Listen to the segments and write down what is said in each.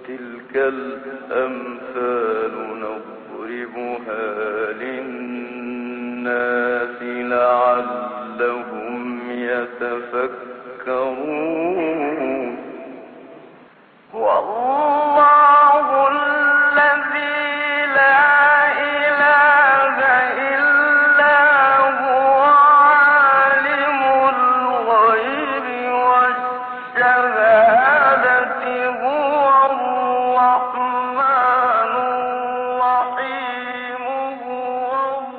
وتلك الأمثال نضربها للناس لعلهم يتفكرون والله الذي لا إله إلا هو عالم الغيب والشهادة هو الرحمن الرحيم هو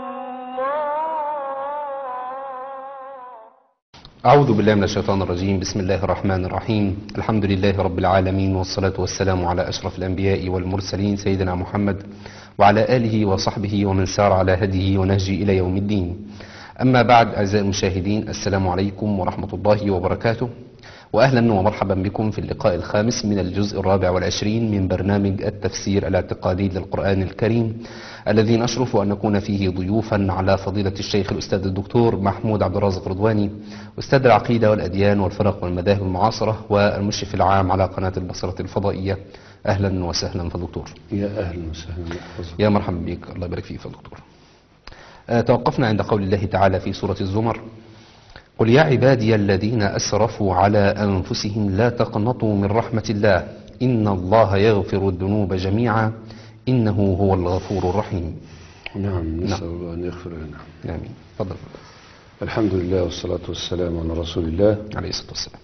الله أعوذ بالله من الشيطان الرجيم بسم الله الرحمن الرحيم الحمد لله رب العالمين والصلاة والسلام على أشرف الأنبياء والمرسلين سيدنا محمد وعلى آله وصحبه ومن سار على هديه ونهجه إلى يوم الدين أما بعد أعزائي المشاهدين السلام عليكم ورحمة الله وبركاته وأهلا ومرحبا بكم في اللقاء الخامس من الجزء الرابع والعشرين من برنامج التفسير الاعتقادي للقرآن الكريم الذي نشرف أن نكون فيه ضيوفا على فضيلة الشيخ الأستاذ الدكتور محمود عبد الرازق رضواني أستاذ العقيدة والأديان والفرق والمذاهب المعاصرة والمشرف العام على قناة البصرة الفضائية أهلا وسهلا فالدكتور يا أهلا وسهلا محفظة يا مرحبا بك الله يبارك فيك فالدكتور آه، توقفنا عند قول الله تعالى في سورة الزمر قل يا عبادي الذين أسرفوا على أنفسهم لا تقنطوا من رحمة الله إن الله يغفر الذنوب جميعا إنه هو الغفور الرحيم نعم نسأل الله أن يغفر لنا آمين تفضل الحمد لله والصلاة والسلام على رسول الله عليه الصلاة والسلام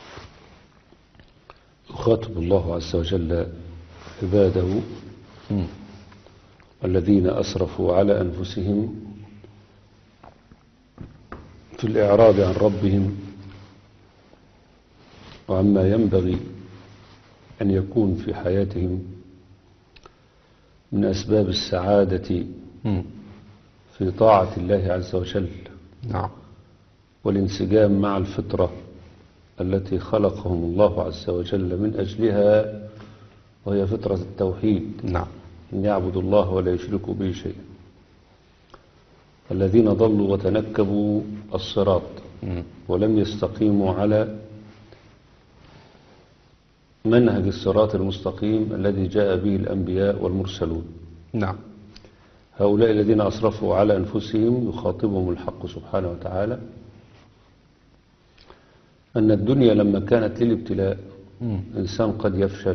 يخاطب الله عز وجل عباده مم. الذين أسرفوا على أنفسهم في الإعراض عن ربهم وعما ينبغي أن يكون في حياتهم من أسباب السعادة مم. في طاعة الله عز وجل نعم والانسجام مع الفطرة التي خلقهم الله عز وجل من أجلها وهي فطرة التوحيد نعم أن يعبدوا الله ولا يشركوا به شيئا الذين ضلوا وتنكبوا الصراط مم. ولم يستقيموا على منهج الصراط المستقيم الذي جاء به الأنبياء والمرسلون نعم هؤلاء الذين أسرفوا على أنفسهم يخاطبهم الحق سبحانه وتعالى أن الدنيا لما كانت للابتلاء مم. إنسان قد يفشل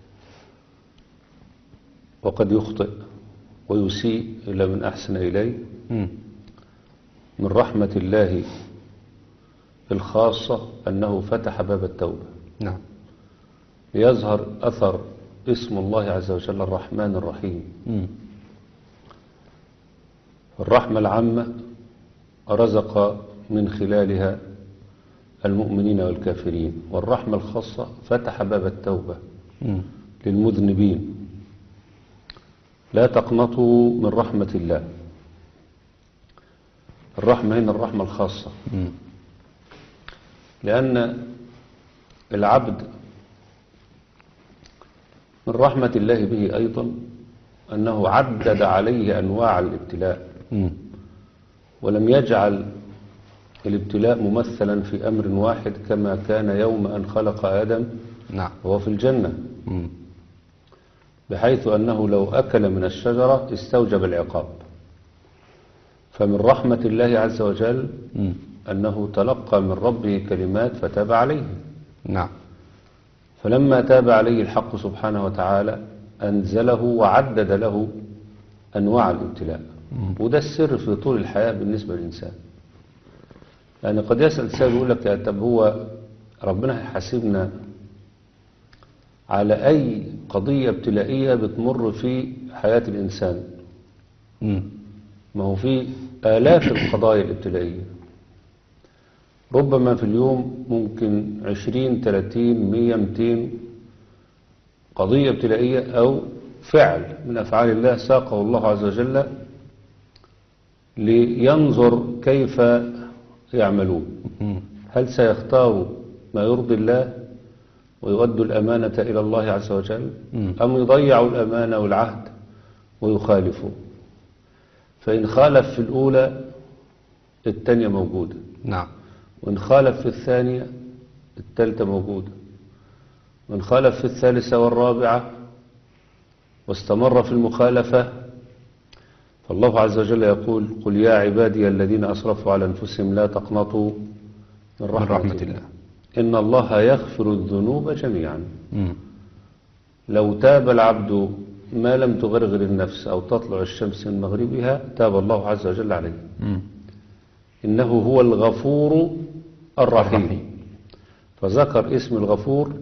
وقد يخطئ ويسيء إلى من أحسن إليه مم. من رحمة الله الخاصة أنه فتح باب التوبة نعم ليظهر أثر اسم الله عز وجل الرحمن الرحيم مم. الرحمة العامة رزق من خلالها المؤمنين والكافرين والرحمة الخاصة فتح باب التوبة مم. للمذنبين لا تقنطوا من رحمة الله الرحمة هنا الرحمة الخاصة مم. لأن العبد من رحمة الله به أيضا أنه عدد عليه أنواع الابتلاء مم. ولم يجعل الابتلاء ممثلا في أمر واحد كما كان يوم أن خلق آدم نعم وهو في الجنة مم. بحيث أنه لو أكل من الشجرة استوجب العقاب فمن رحمة الله عز وجل مم. أنه تلقى من ربه كلمات فتاب عليه نعم فلما تاب عليه الحق سبحانه وتعالى أنزله وعدد له أنواع الابتلاء وده السر في طول الحياة بالنسبة للإنسان يعني قد يسأل سائل يقول لك طب هو ربنا هيحاسبنا على أي قضية ابتلائية بتمر في حياة الإنسان مم. ما هو في آلاف القضايا الابتلائية ربما في اليوم ممكن عشرين تلاتين مية متين قضية ابتلائية أو فعل من أفعال الله ساقه الله عز وجل لينظر كيف يعملون مم. هل سيختار ما يرضي الله ويؤدوا الأمانة إلى الله عز وجل مم. أم يضيعوا الأمانة والعهد ويخالفوا فإن خالف في الأولى التانية موجودة نعم وإن خالف في الثانية التالتة موجودة من خالف في الثالثة والرابعة واستمر في المخالفة فالله عز وجل يقول قل يا عبادي الذين أسرفوا على أنفسهم لا تقنطوا من من رحمة, رحمة الله إن الله يغفر الذنوب جميعا مم. لو تاب العبد ما لم تغرغر النفس أو تطلع الشمس من مغربها تاب الله عز وجل عليه مم. إنه هو الغفور الرحيم الرحيم. فذكر اسم الغفور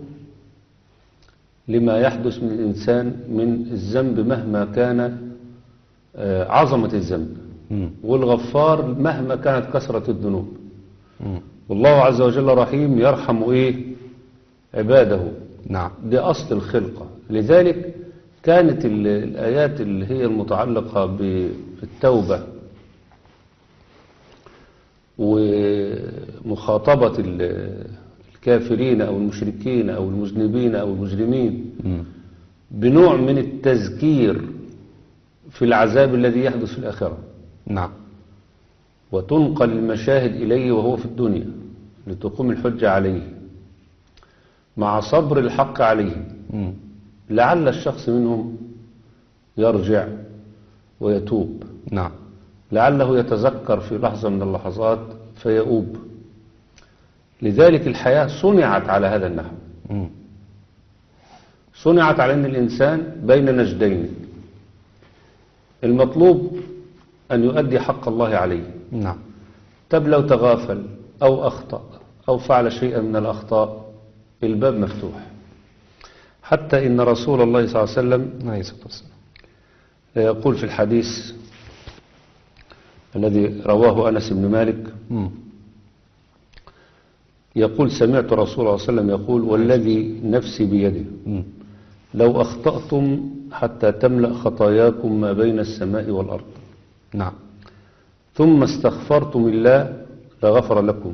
لما يحدث من الإنسان من الذنب مهما كان آه، عظمة الذنب مم. والغفار مهما كانت كثرة الذنوب مم. والله عز وجل رحيم يرحم إيه عباده نعم دي أصل الخلقة لذلك كانت ال- الآيات اللي هي المتعلقة بالتوبة ومخاطبة ال- الكافرين أو المشركين أو المذنبين أو المجرمين مم. بنوع من التذكير في العذاب الذي يحدث في الآخرة نعم وتنقل المشاهد إليه وهو في الدنيا لتقوم الحجة عليه مع صبر الحق عليه مم. لعل الشخص منهم يرجع ويتوب نعم لعله يتذكر في لحظة من اللحظات فيؤوب لذلك الحياة صنعت على هذا النحو مم. صنعت على أن الإنسان بين نجدين المطلوب أن يؤدي حق الله عليه نعم طب لو تغافل أو أخطأ أو فعل شيئا من الأخطاء الباب مفتوح حتى إن رسول الله صلى الله عليه وسلم عليه الصلاة والسلام يقول في الحديث الذي رواه أنس بن مالك مم. يقول سمعت رسول الله صلى الله عليه وسلم يقول والذي نفسي بيده مم. لو أخطأتم حتى تملأ خطاياكم ما بين السماء والأرض نعم ثم استغفرتم الله لغفر لكم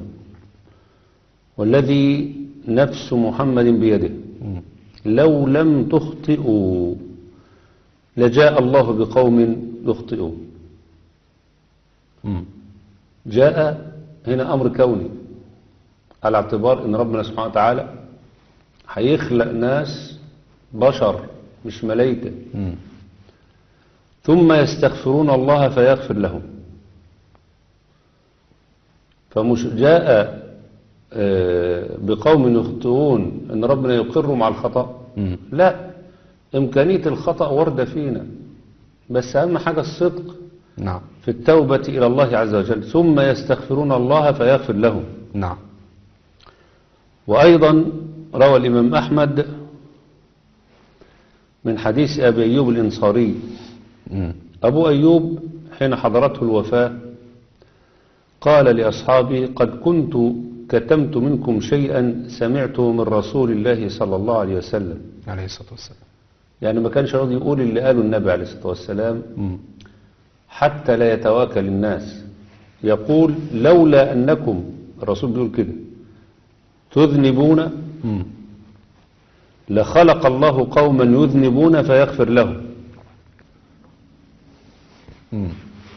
والذي نفس محمد بيده مم. لو لم تخطئوا لجاء الله بقوم يخطئون مم. جاء هنا أمر كوني على اعتبار أن ربنا سبحانه وتعالى هيخلق ناس بشر مش ملائكة مم. ثم يستغفرون الله فيغفر لهم فمش جاء آه، بقوم يخطئون أن ربنا يقر مع الخطأ مم. لا إمكانية الخطأ وردة فينا بس أهم حاجة الصدق نعم في التوبة إلى الله عز وجل ثم يستغفرون الله فيغفر لهم نعم وأيضا روى الإمام أحمد من حديث أبي أيوب الإنصاري مم. أبو أيوب حين حضرته الوفاة قال لأصحابه قد كنت كتمت منكم شيئا سمعته من رسول الله صلى الله عليه وسلم عليه الصلاة والسلام يعني ما كانش راضي يقول اللي قاله النبي عليه الصلاة والسلام مم. حتى لا يتواكل الناس يقول لولا أنكم الرسول بيقول كده تذنبون مم. لخلق الله قوما يذنبون فيغفر لهم مم.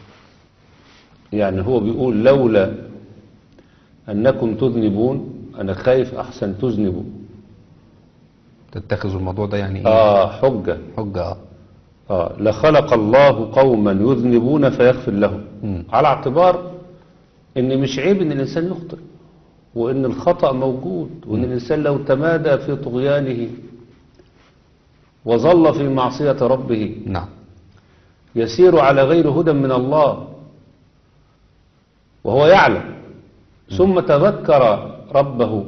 يعني هو بيقول لولا أنكم تذنبون أنا خايف أحسن تذنبوا تتخذوا الموضوع ده يعني ايه آه حجة حجة اه آه لخلق الله قوما يذنبون فيغفر لهم مم. على اعتبار ان مش عيب ان الانسان يخطئ وان الخطأ موجود وان الانسان لو تمادى في طغيانه وظل في معصية ربه نعم يسير على غير هدى من الله وهو يعلم ثم تذكر ربه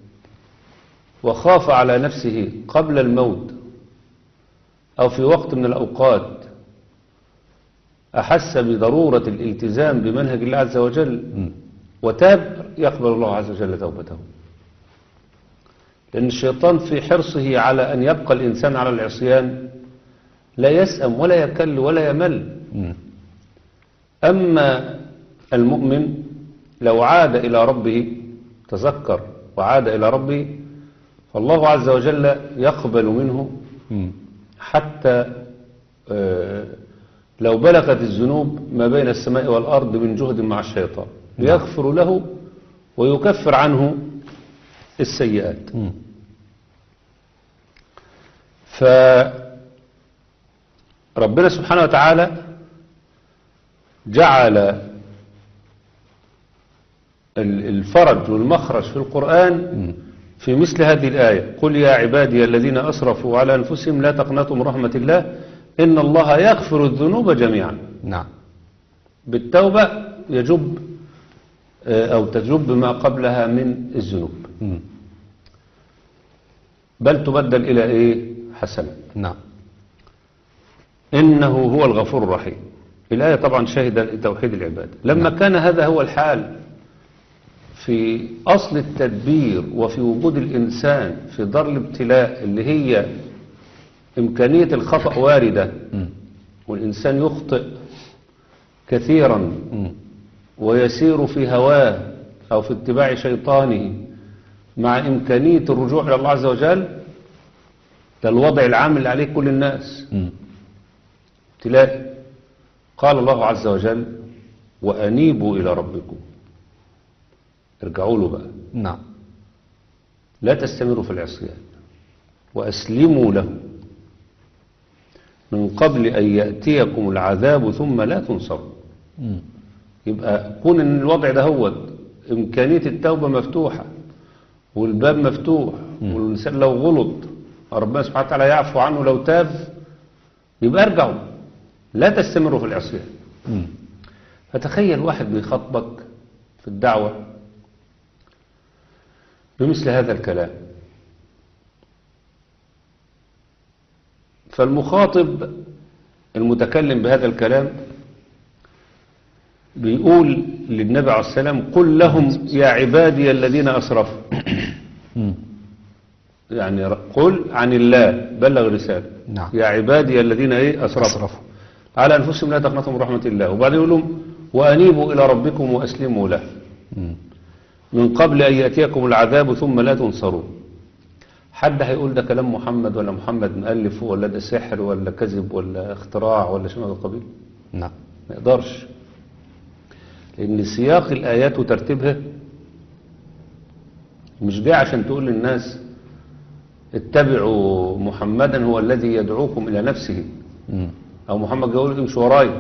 وخاف على نفسه قبل الموت أو في وقت من الأوقات أحس بضرورة الالتزام بمنهج الله عز وجل مم. وتاب يقبل الله عز وجل توبته لأن الشيطان في حرصه على أن يبقى الإنسان على العصيان لا يسأم ولا يكل ولا يمل مم. أما المؤمن لو عاد إلى ربه تذكر وعاد إلى ربه فالله عز وجل يقبل منه مم. حتى آه، لو بلغت الذنوب ما بين السماء والأرض من جهد مع الشيطان يغفر له ويكفر عنه السيئات مم. فربنا سبحانه وتعالى جعل ال- الفرج والمخرج في القرآن في مثل هذه الآية قل يا عبادي الذين أسرفوا على أنفسهم لا تقنطوا من رحمة الله إن الله يغفر الذنوب جميعا نعم بالتوبة يجب آه، أو تجب ما قبلها من الذنوب مم. بل تبدل إلى إيه حسنة نعم إنه هو الغفور الرحيم الآية طبعا شهد توحيد العباد لما كان هذا هو الحال في أصل التدبير وفي وجود الإنسان في دار الابتلاء اللي هي إمكانية الخطأ واردة مم. والإنسان يخطئ كثيرا مم. ويسير في هواه أو في اتباع شيطانه مع إمكانية الرجوع إلى الله عز وجل ده الوضع العام اللي عليه كل الناس مم. تلاقي قال الله عز وجل وأنيبوا إلى ربكم ارجعوا له بقى نعم لا تستمروا في العصيان وأسلموا له من قبل أن يأتيكم العذاب ثم لا تنصروا مم. يبقى كون ان الوضع ده هو امكانية التوبة مفتوحة والباب مفتوح والانسان لو غلط ربنا سبحانه وتعالى يعفو عنه لو تاب يبقى ارجعوا لا تستمروا في العصيان مم. فتخيل واحد بيخاطبك في الدعوة بمثل هذا الكلام فالمخاطب المتكلم بهذا الكلام بيقول للنبي عليه السلام قل لهم يا عبادي الذين أسرفوا مم. يعني قل عن الله بلغ رسالة نعم. يا عبادي الذين ايه أسرفوا, أسرفوا. على أنفسهم لا تقنطوا من رحمة الله وبعدين يقول لهم وأنيبوا إلى ربكم وأسلموا له مم. من قبل أن يأتيكم العذاب ثم لا تنصرون حد هيقول ده كلام محمد ولا محمد مؤلف ولا ده سحر ولا كذب ولا اختراع ولا شيء من هذا القبيل نعم ما يقدرش لأن سياق الآيات وترتيبها مش جاي عشان تقول للناس اتبعوا محمدا هو الذي يدعوكم إلى نفسه مم. أو محمد جاي يقول امشوا ورايا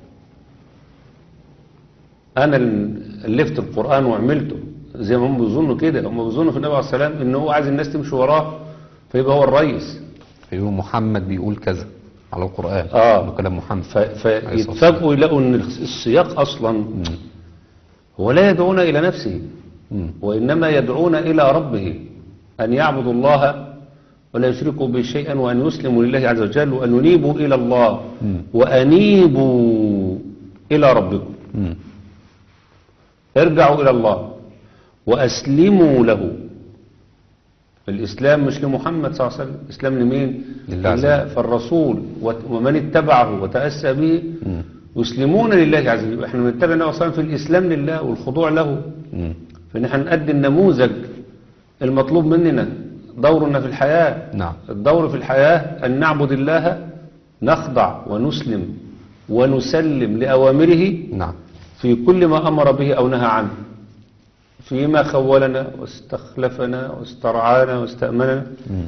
أنا اللي ألفت القرآن وعملته زي ما هم بيظنوا كده هم بيظنوا في النبي عليه السلام إن هو عايز الناس تمشي وراه فيبقى هو الرئيس فيقول محمد بيقول كذا على القرآن آه. ده كلام محمد ف- فيتفاجئوا يلاقوا ان السياق اصلا هو لا يدعون الى نفسه مم. وانما يدعون الى ربه ان يعبدوا الله ولا يشركوا به شيئا وان يسلموا لله عز وجل وان ينيبوا الى الله وانيبوا الى ربكم مم. ارجعوا الى الله واسلموا له الاسلام مش لمحمد صلى الله عليه وسلم الاسلام لمين لله عز لله فالرسول وت- ومن اتبعه وتاسى به مم. يسلمون لله عز وجل احنا بنتبع النبي صلى الله عليه وسلم في الاسلام لله والخضوع له مم. فان احنا نؤدي النموذج المطلوب مننا دورنا في الحياه نعم الدور في الحياه ان نعبد الله نخضع ونسلم ونسلم لاوامره نعم في كل ما أمر به أو نهى عنه فيما خولنا واستخلفنا واسترعانا واستأمننا مم.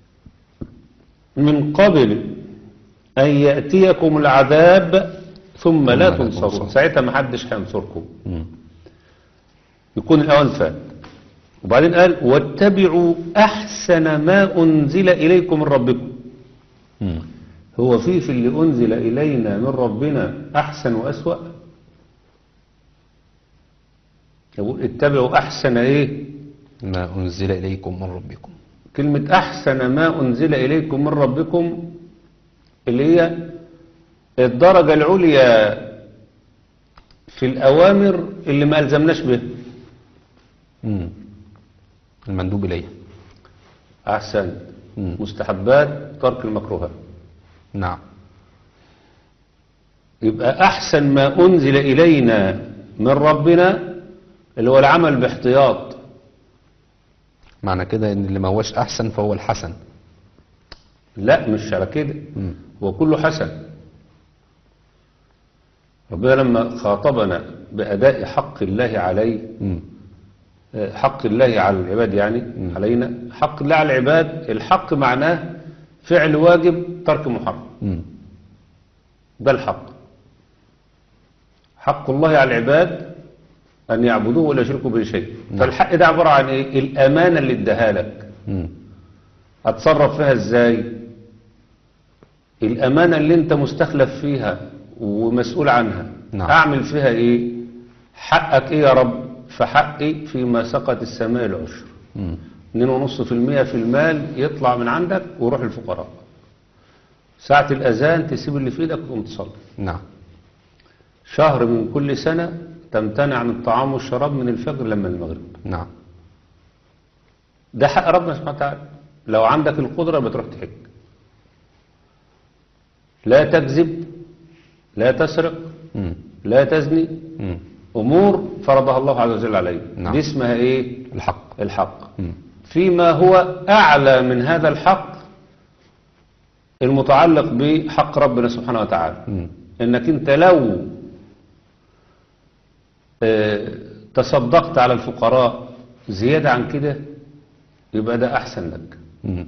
من قبل أن يأتيكم العذاب ثم لا لا تنصرون تنصرون. ساعتها ما حدش هينصركم مم. يكون الأوان فات وبعدين قال واتبعوا أحسن ما أنزل إليكم من ربكم مم. هو في في اللي أنزل إلينا من ربنا أحسن وأسوأ يقول اتبعوا أحسن إيه ما أنزل إليكم من ربكم كلمة أحسن ما أنزل إليكم من ربكم اللي هي الدرجة العليا في الأوامر اللي ما ألزمناش بها مم. المندوب إليه أحسن مم. مستحبات ترك المكروهات نعم يبقى أحسن ما أنزل إلينا من ربنا اللي هو العمل باحتياط معنى كده ان اللي ما هوش احسن فهو الحسن لا مش على كده مم. هو كله حسن ربنا لما خاطبنا بأداء حق الله عليه مم. حق الله على العباد يعني علينا حق الله على العباد الحق معناه فعل واجب ترك محرم مم. ده الحق حق الله على العباد أن يعبدوه ولا يشركوا به شيء فالحق ده عبارة عن إيه؟ الأمانة اللي اداها لك مم. أتصرف فيها إزاي الأمانة اللي أنت مستخلف فيها ومسؤول عنها نعم. أعمل فيها إيه حقك إيه يا رب فحقي فيما سقط السماء العشر مم. 2.5% في المال يطلع من عندك ويروح الفقراء ساعة الأذان تسيب اللي في إيدك وتقوم تصلي نعم شهر من كل سنة تمتنع عن الطعام والشراب من الفجر لما المغرب نعم ده حق ربنا سبحانه وتعالى لو عندك القدرة بتروح تحج لا تكذب لا تسرق مم. لا تزني مم. أمور فرضها الله عز وجل عليك نعم. دي اسمها إيه الحق الحق مم. فيما هو أعلى من هذا الحق المتعلق بحق ربنا سبحانه وتعالى مم. انك انت لو آه، تصدقت على الفقراء زيادة عن كده يبقى ده أحسن لك مم.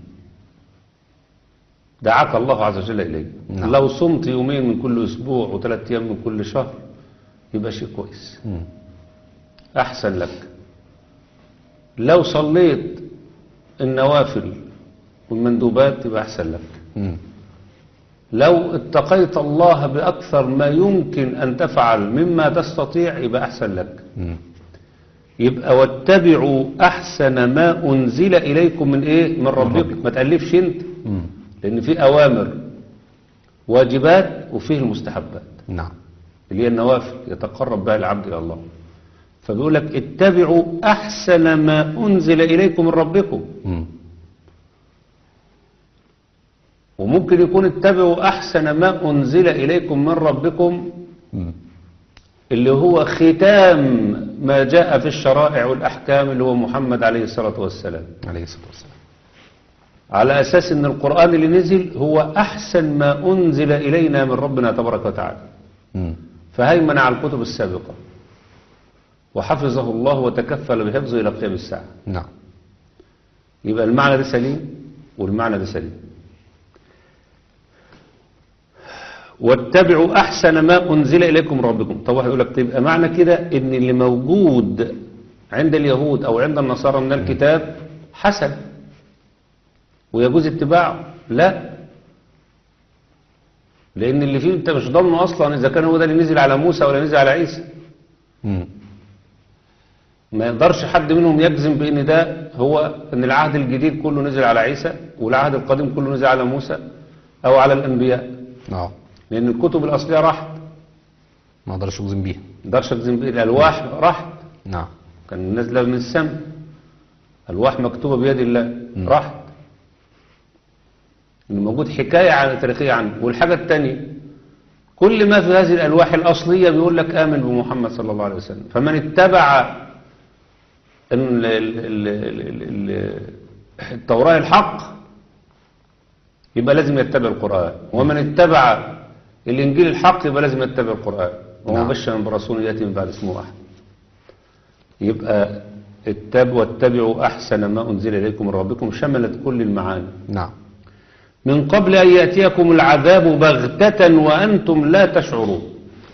دعاك الله عز وجل إليه نعم. لو صمت يومين من كل أسبوع وثلاث أيام من كل شهر يبقى شيء كويس مم. أحسن لك لو صليت النوافل والمندوبات يبقى أحسن لك مم. لو اتقيت الله بأكثر ما يمكن أن تفعل مما تستطيع يبقى أحسن لك مم. يبقى واتبعوا أحسن ما أنزل إليكم من إيه من ربكم ما تألفش أنت مم. لأن في أوامر واجبات وفيه المستحبات نعم اللي هي النوافل يتقرب بها العبد إلى الله فبيقول لك اتبعوا أحسن ما أنزل إليكم من ربكم مم. وممكن يكون اتبعوا أحسن ما أنزل إليكم من ربكم مم. اللي هو ختام ما جاء في الشرائع والأحكام اللي هو محمد عليه الصلاة والسلام عليه الصلاة والسلام على أساس أن القرآن اللي نزل هو أحسن ما أنزل إلينا من ربنا تبارك وتعالى مم. فهيمن على الكتب السابقة وحفظه الله وتكفل بحفظه إلى قيام الساعة نعم يبقى المعنى ده سليم والمعنى ده سليم واتبعوا أحسن ما أنزل إليكم من ربكم طب واحد يقول لك تبقى معنى كده إن اللي موجود عند اليهود أو عند النصارى من الكتاب حسن ويجوز اتباعه لا لأن اللي فيه أنت مش ضامنه أصلا إذا كان هو ده اللي نزل على موسى ولا نزل على عيسى مم. ما يقدرش حد منهم يجزم بان ده هو ان العهد الجديد كله نزل على عيسى والعهد القديم كله نزل على موسى او على الانبياء اه لان الكتب الاصليه راحت ما اقدرش اجزم بيها ما يقدرش اجزم بيه الالواح راحت نعم كان نازله من السماء الواح مكتوبه بيد الله راحت اللي موجود حكايه عن تاريخيه عنه والحاجه الثانيه كل ما في هذه الالواح الاصليه بيقول لك امن بمحمد صلى الله عليه وسلم فمن اتبع ال- ال- ال- ال- ال- التوراه الحق يبقى لازم يتبع القران ومن اتبع الانجيل الحق يبقى لازم يتبع القران نعم. ومبشرا برسول ياتي من بعد اسمه احمد يبقى اتبعوا واتبعوا احسن ما انزل اليكم من ربكم شملت كل المعاني نعم من قبل أن يأتيكم العذاب بغتة وأنتم لا تشعرون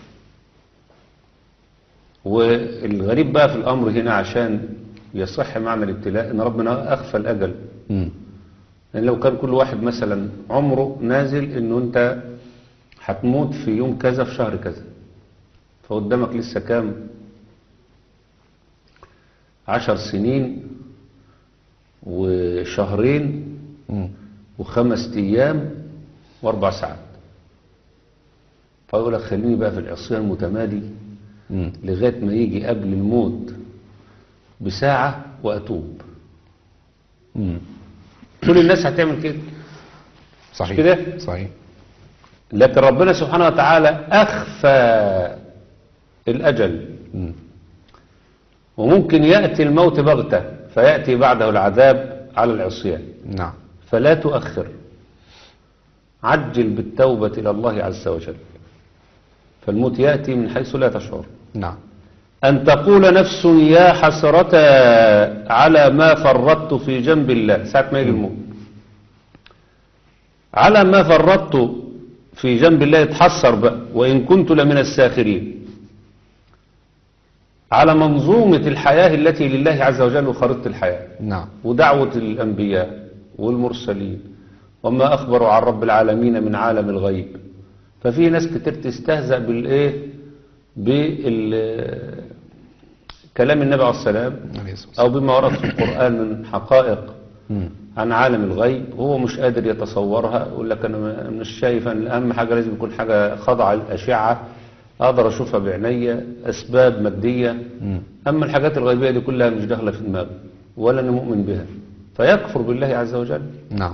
والغريب بقى في الأمر هنا عشان يصح معنى الابتلاء إن ربنا أخفى الأجل مم. لأن لو كان كل واحد مثلا عمره نازل إنه أنت هتموت في يوم كذا في شهر كذا فقدامك لسه كام عشر سنين وشهرين مم. وخمس ايام واربع ساعات فيقول لك خليني بقى في العصيان المتمادي مم. لغايه ما يجي قبل الموت بساعه واتوب مم. كل الناس هتعمل كده صحيح كده؟ صحيح لكن ربنا سبحانه وتعالى اخفى الاجل مم. وممكن ياتي الموت بغته فياتي بعده العذاب على العصيان نعم فلا تؤخر عجل بالتوبة إلى الله عز وجل فالموت يأتي من حيث لا تشعر نعم أن تقول نفس يا حسرة على ما فرطت في جنب الله ساعة ما يجي الموت على ما فرطت في جنب الله يتحسر بقى وإن كنت لمن الساخرين على منظومة الحياة التي لله عز وجل وخريطة الحياة نعم ودعوة الأنبياء والمرسلين وما أخبروا عن رب العالمين من عالم الغيب ففي ناس كتير تستهزأ بالإيه بالكلام النبي عليه السلام عليه الصلاة والسلام. أو بما ورد في القرآن من حقائق مم. عن عالم الغيب هو مش قادر يتصورها يقول لك أنا مش شايف أن أهم حاجة لازم يكون حاجة خاضعة للأشعة أقدر أشوفها بعيني أسباب مادية مم. أما الحاجات الغيبية دي كلها مش داخلة في دماغه ولا أنا مؤمن بها فيكفر بالله عز وجل نعم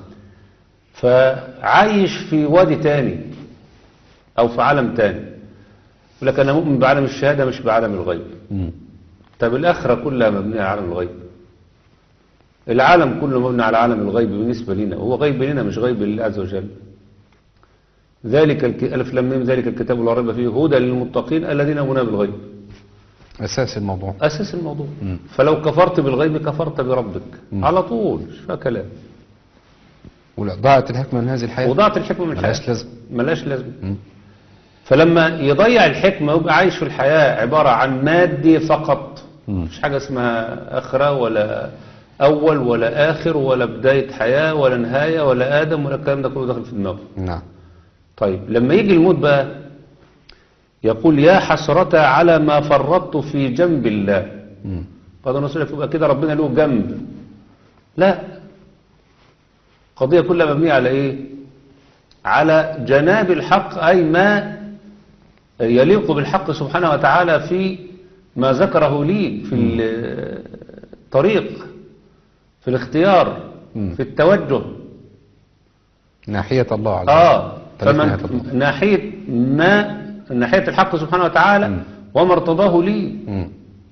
فعايش في وادي تاني أو في عالم تاني يقول لك أنا مؤمن بعالم الشهادة مش بعالم الغيب مم. طب الآخرة كلها مبنية على عالم الغيب العالم كله مبني على عالم الغيب بالنسبة لنا وهو غيب لنا مش غيب لله عز وجل ذلك الك... ألف لم ميم ذلك الكتاب لا ريب فيه هدى للمتقين الذين يؤمنون بالغيب أساس الموضوع أساس الموضوع مم. فلو كفرت بالغيب كفرت بربك مم. على طول مش فيها كلام ولا ضاعت الحكمة من هذه الحياة وضعت الحكمة من ملهاش الحياة لازمة. ملهاش لازمة مم. فلما يضيع الحكمة ويبقى عايش في الحياة عبارة عن مادي فقط مم. مش حاجة اسمها آخرة ولا أول ولا آخر ولا بداية حياة ولا نهاية ولا آدم ولا الكلام ده كله داخل في دماغه نعم طيب لما يجي الموت بقى يقول يا حسرة على ما فرطت في جنب الله مم. قد نصر لك يبقى كده ربنا له جنب لا قضية كلها مبنية على ايه على جناب الحق اي ما يليق بالحق سبحانه وتعالى في ما ذكره لي في الطريق في الاختيار مم. في التوجه ناحية الله عز وجل اه طريق فمن ناحية الله. ناحية ما ناحية الحق سبحانه وتعالى مم. وما ارتضاه لي مم.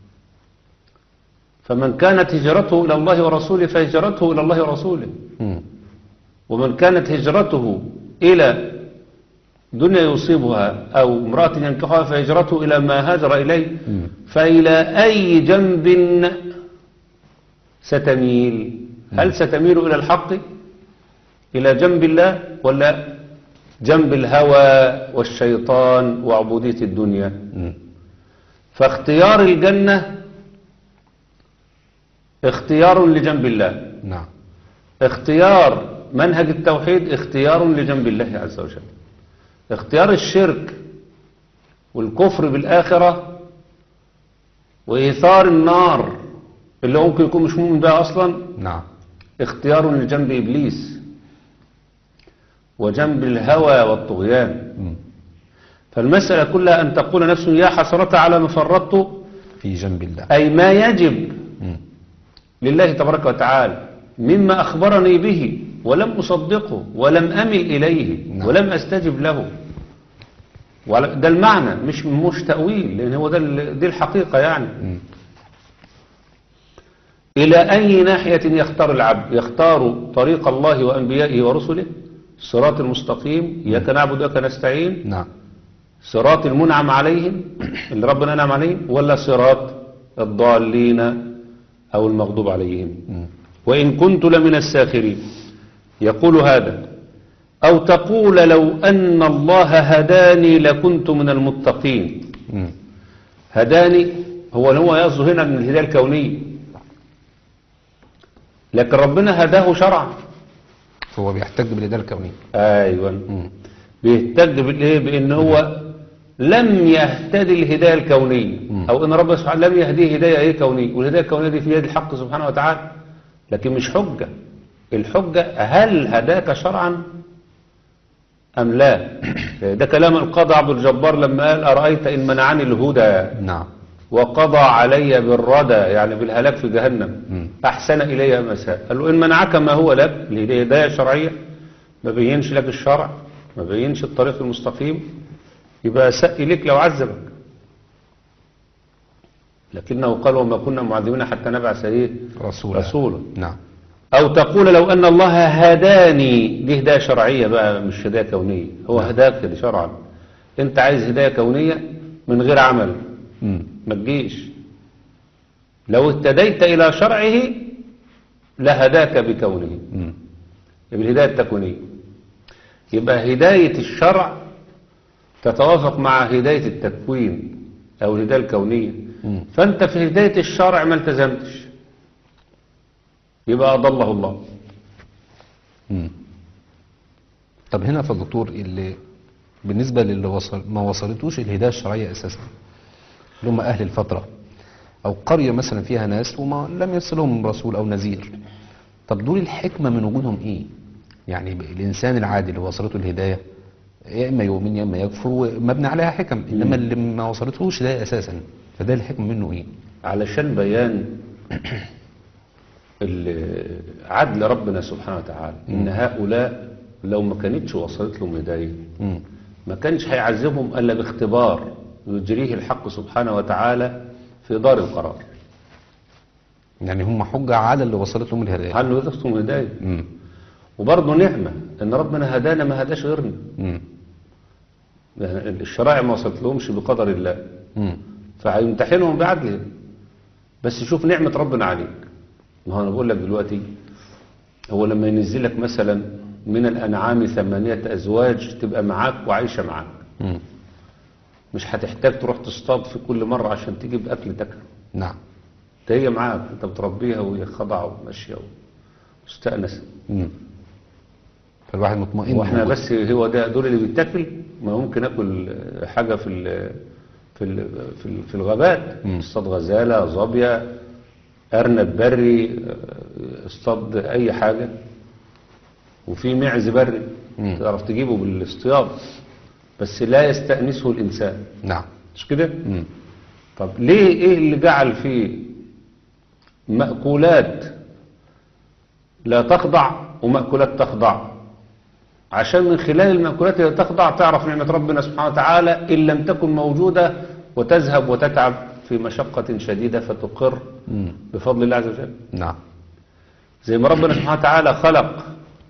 فمن كانت هجرته إلى الله ورسوله فهجرته إلى الله ورسوله مم. ومن كانت هجرته إلى دنيا يصيبها أو امرأة ينكحها فهجرته إلى ما هاجر إليه مم. فإلى أي جنب ستميل هل ستميل إلى الحق إلى جنب الله ولا جنب الهوى والشيطان وعبودية الدنيا مم. فاختيار الجنة اختيار لجنب الله نعم اختيار منهج التوحيد اختيار لجنب الله عز وجل اختيار الشرك والكفر بالآخرة وإيثار النار اللي هو ممكن يكون مش مؤمن بها أصلا نعم اختيار لجنب إبليس وجنب الهوى والطغيان مم. فالمسألة كلها أن تقول نفس يا حسرة على ما فرطت في جنب الله أي ما يجب مم. لله تبارك وتعالى مما أخبرني به ولم أصدقه ولم أمل إليه نعم. ولم أستجب له وعلى- ده المعنى مش مش تأويل لأن هو ده ال- دي الحقيقة يعني مم. إلى أي ناحية يختار العبد يختار طريق الله وأنبيائه ورسله الصراط المستقيم إياك نعبد وإياك نستعين نعم صراط المنعم عليهم اللي ربنا أنعم عليهم ولا صراط الضالين أو المغضوب عليهم مم. وإن كنت لمن الساخرين يقول هذا أو تقول لو أن الله هداني لكنت من المتقين مم. هداني هو هو يقصد هنا من الهداية الكونية لكن ربنا هداه شرعا فهو بيحتج بالإدارة الكونية أيوة مم. بيهتد بالإيه بأن هو لم يهتدي الهداية الكونية مم. أو أن ربنا سبحانه لم يهديه هداية إيه كونية والهداية الكونية دي في يد الحق سبحانه وتعالى لكن مش حجة الحجة هل هداك شرعا أم لا ده كلام القاضي عبد الجبار لما قال أرأيت إن منعني الهدى نعم وقضى علي بالردى يعني بالهلاك في جهنم مم. أحسن إلي أم أساء قال له إن منعك ما هو لك الهداية الشرعية ما بينش لك الشرع ما بينش الطريق المستقيم يبقى أساء إليك لو عذبك لكنه قال وما كنا معذبين حتى نبعث إيه رسولا رسولا نعم أو تقول لو أن الله هداني دي هداية شرعية بقى مش هداية كونية هو هداك شرعا أنت عايز هداية كونية من غير عمل مم. ما تجيش لو اهتديت إلى شرعه لهداك بكونه مم. بالهداية التكوينية يبقى هداية الشرع تتوافق مع هداية التكوين أو الهداية الكونية مم. فأنت في هداية الشرع ما التزمتش يبقى أضله الله مم. طب هنا في الدكتور اللي بالنسبة للي وصل ما وصلتوش الهداية الشرعية أساسا اللي هم أهل الفترة أو قرية مثلا فيها ناس وما لم يصلهم رسول أو نذير طب دول الحكمة من وجودهم إيه؟ يعني ب- الإنسان العادي اللي وصلته الهداية يا إما يؤمن يا إما يكفر ومبني عليها حكم إنما اللي ما وصلتهوش ده أساسا فده الحكمة منه إيه؟ علشان بيان ال- عدل ربنا سبحانه وتعالى إن هؤلاء لو ما كانتش وصلت لهم هداية مم. ما كانش هيعذبهم إلا باختبار يجريه الحق سبحانه وتعالى في دار القرار يعني هم حجة على اللي وصلت لهم الهداية هل وجدتم هداية مم. وبرضه نعمة إن ربنا هدانا ما هداش غيرنا مم. يعني الشرائع ما وصلت لهمش بقدر الله مم. فهيمتحنهم بعدله بس شوف نعمة ربنا عليك ما هو أنا بقول لك دلوقتي هو لما ينزل لك مثلا من الأنعام ثمانية أزواج تبقى معاك وعايشة معاك مم. مش هتحتاج تروح تصطاد في كل مرة عشان تجيب أكل تاكله نعم ده هي معاك أنت بتربيها وهي خضعة وماشية ومستأنسة مم. فالواحد مطمئن واحنا بوجود- بس هو ده دول اللي بيتاكل ما ممكن اكل حاجه في ال في ال في, ال في الغابات مم. اصطاد غزاله ظبيه ارنب بري اصطاد اي حاجه وفي معز بري مم. تعرف تجيبه بالاصطياد بس لا يستأنسه الانسان نعم مش كده مم. طب ليه ايه اللي جعل فيه مأكولات لا تخضع ومأكولات تخضع عشان من خلال المأكولات اللي تخضع تعرف نعمة ربنا سبحانه وتعالى إن لم تكن موجودة وتذهب وتتعب في مشقة شديدة فتقر مم. بفضل الله عز وجل نعم زي ما ربنا سبحانه وتعالى خلق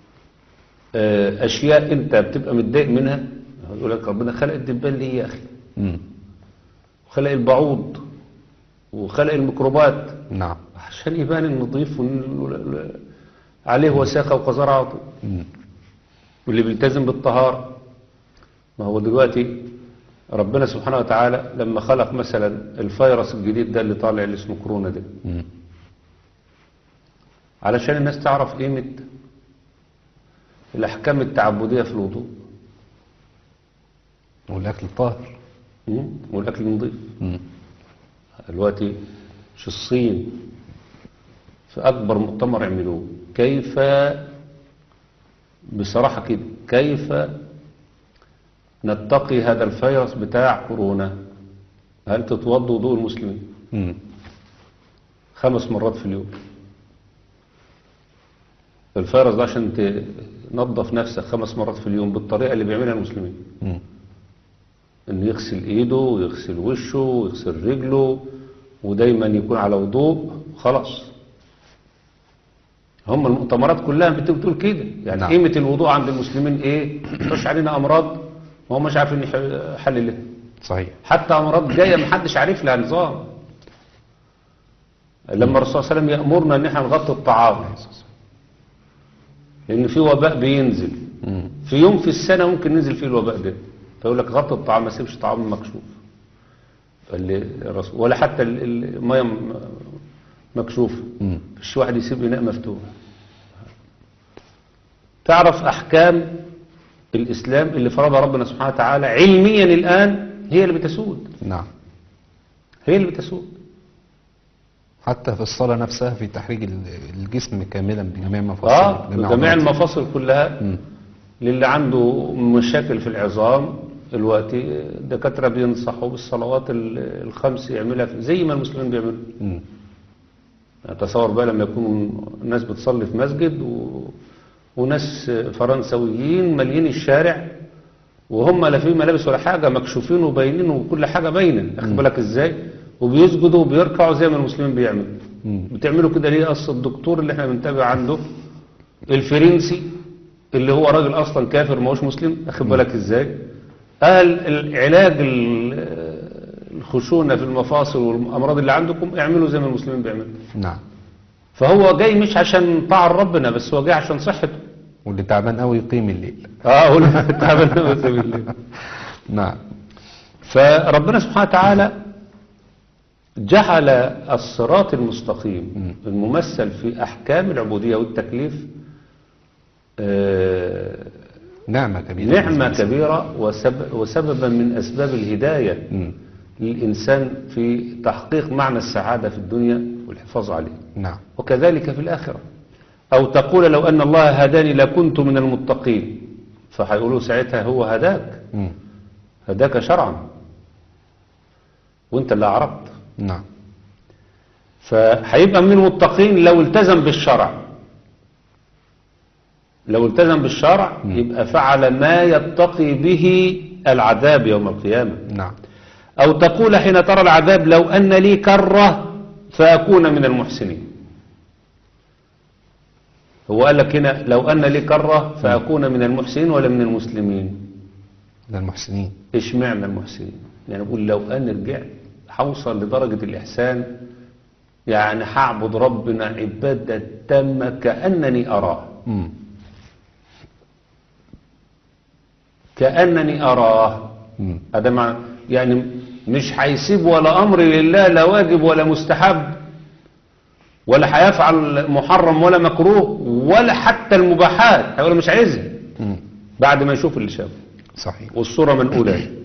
آه، أشياء أنت بتبقى متضايق منها يقول لك ربنا خلق الدبان ليه يا أخي مم. وخلق البعوض وخلق الميكروبات نعم عشان يبان النظيف وإن عليه وساخة وقذارة مم. واللي بيلتزم بالطهارة ما هو دلوقتي ربنا سبحانه وتعالى لما خلق مثلا الفيروس الجديد ده اللي طالع اللي اسمه كورونا ده مم. علشان الناس تعرف قيمة الأحكام التعبدية في الوضوء والأكل الطاهر م? والأكل النظيف مم. دلوقتي مش الصين في أكبر مؤتمر عملوه كيف بصراحة كده كيف نتقي هذا الفيروس بتاع كورونا هل تتوضوا وضوء المسلمين مم. خمس مرات في اليوم الفيروس ده عشان تنظف نفسك خمس مرات في اليوم بالطريقة اللي بيعملها المسلمين مم. انه يغسل ايده ويغسل وشه ويغسل رجله ودايما يكون على وضوء خلاص هم المؤتمرات كلها بتبقى بتقول كده يعني نعم. نعم. قيمة الوضوء عند المسلمين ايه مش علينا امراض ما هم مش عارفين يح- حل لها صحيح حتى امراض جايه محدش عارف لها نظام لما الرسول صلى الله عليه وسلم يامرنا ان احنا نغطي الطعام لان في وباء بينزل مم. في يوم في السنه ممكن ننزل فيه الوباء ده فيقول لك غطي الطعام ما تسيبش طعام مكشوف فاللي الرسول ولا حتى ال- ال- الميه م- مكشوفه مم. مفيش واحد يسيب اناء مفتوح تعرف احكام الاسلام اللي فرضها ربنا سبحانه وتعالى علميا الان هي اللي بتسود نعم هي اللي بتسود حتى في الصلاة نفسها في تحريج ال- الجسم كاملا بجميع مفاصله اه جميع عضلاته. المفاصل كلها مم. للي عنده مشاكل في العظام دلوقتي الدكاتره بينصحوا بالصلوات ال- الخمس يعملها في- زي ما المسلمين بيعملوا مم. يعني تصور بقى لما يكون الناس بتصلي في مسجد و... وناس فرنسويين مالين الشارع وهم لا في ملابس ولا حاجة مكشوفين وباينين وكل حاجة باينة اخد بالك ازاي وبيسجدوا وبيركعوا زي ما المسلمين بيعملوا مم. بتعملوا كده ليه اصل الدكتور اللي احنا بنتابع عنده الفرنسي اللي هو راجل اصلا كافر ما هوش مسلم اخد بالك ازاي قال العلاج ال- الخشونة في المفاصل والامراض اللي عندكم اعملوا زي ما المسلمين بيعملوا نعم فهو جاي مش عشان طاعة ربنا بس هو جاي عشان صحته واللي تعبان قوي يقيم الليل اه ولا تعبان قوي يقيم الليل نعم فربنا سبحانه وتعالى جعل الصراط المستقيم الممثل في أحكام العبودية والتكليف آه، نعمة كبيرة نعمة كبيرة وسب- وسببا من أسباب الهداية مم. للإنسان في تحقيق معنى السعادة في الدنيا والحفاظ عليه نعم وكذلك في الآخرة أو تقول لو أن الله هداني لكنت من المتقين فهيقولوا ساعتها هو هداك مم. هداك شرعا وانت اللي أعرضت نعم فهيبقى من المتقين لو التزم بالشرع لو التزم بالشرع يبقى فعل ما يتقي به العذاب يوم القيامة نعم أو تقول حين ترى العذاب لو أن لي كرة فأكون من المحسنين هو قال لك هنا لو أن لي كرة فأكون من المحسنين ولا من المسلمين من المحسنين إيش معنى المحسنين يعني بقول لو أن رجعت حوصل لدرجة الإحسان يعني هعبد ربنا عبادة تامة كأنني أراه مم. كأنني أراه مم. هذا مع يعني مش هيسيب ولا أمر لله لا واجب ولا مستحب ولا هيفعل محرم ولا مكروه ولا حتى المباحات هيقول مش عايزها مم. بعد ما يشوف اللي شافه صحيح والصورة منقولة لي.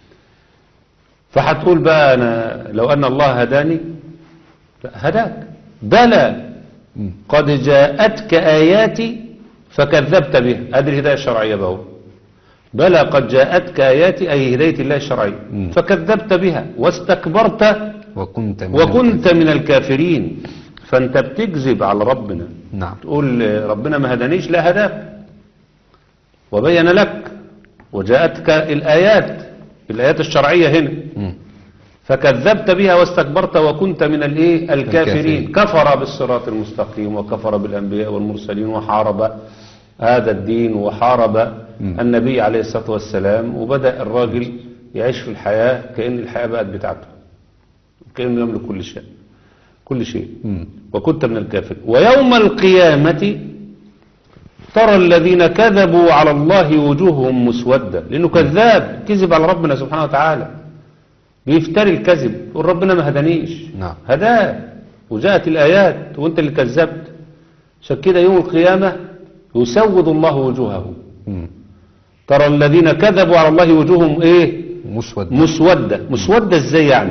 فهتقول بقى أنا لو أن الله هداني لا، هداك بلى مم. قد جاءتك آياتي فكذبت بها هذه الهداية الشرعية بقى بلى قد جاءتك آياتي أي هداية الله الشرعية مم. فكذبت بها واستكبرت وكنت من وكنت من الكافرين فأنت بتكذب على ربنا نعم تقول ربنا ما هدانيش لا هداك وبين لك وجاءتك الآيات الآيات الشرعية هنا مم. فكذبت بها واستكبرت وكنت من الايه الكافرين الكافرين. كفر بالصراط المستقيم وكفر بالانبياء والمرسلين وحارب هذا الدين وحارب مم. النبي عليه الصلاه والسلام وبدا الراجل يعيش في الحياه كان الحياه بقت بتاعته كانه يملك كل شيء كل شيء مم. وكنت من الكافرين ويوم القيامه ترى الذين كذبوا على الله وجوههم مسوده لانه كذاب كذب على ربنا سبحانه وتعالى بيفتري الكذب يقول ربنا ما هدانيش نعم. هداه وجاءت الآيات وانت اللي كذبت عشان كده يوم القيامة يسود الله وجوههم مم. ترى الذين كذبوا على الله وجوههم ايه مسود مسودة مسودة ازاي يعني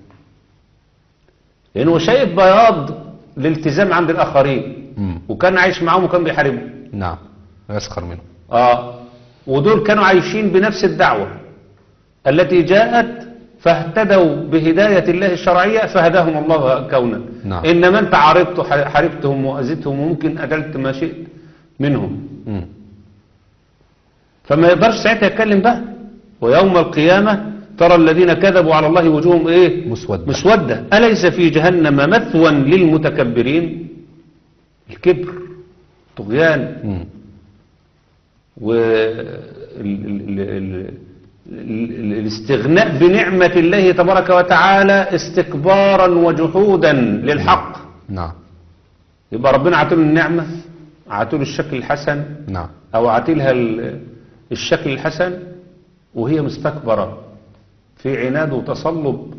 لانه شايف بياض الالتزام عند الاخرين مم. وكان عايش معاهم وكان بيحاربهم نعم يسخر منه اه ودول كانوا عايشين بنفس الدعوة التي جاءت فاهتدوا بهداية الله الشرعية فهداهم الله كونا نعم. إنما أنت عارضت حاربتهم وأذيتهم وممكن أدلت ما شئت منهم مم. فما يقدرش ساعتها يتكلم بقى ويوم القيامة ترى الذين كذبوا على الله وجوههم إيه مسودة. مسودة أليس في جهنم مثوى للمتكبرين الكبر طغيان مم. والاستغناء بنعمة الله تبارك وتعالى استكبارا وجحودا للحق نعم يبقى ربنا عاتله النعمة عاتله الشكل الحسن نعم أو عاتلها ال- الشكل الحسن وهي مستكبرة في عناد وتصلب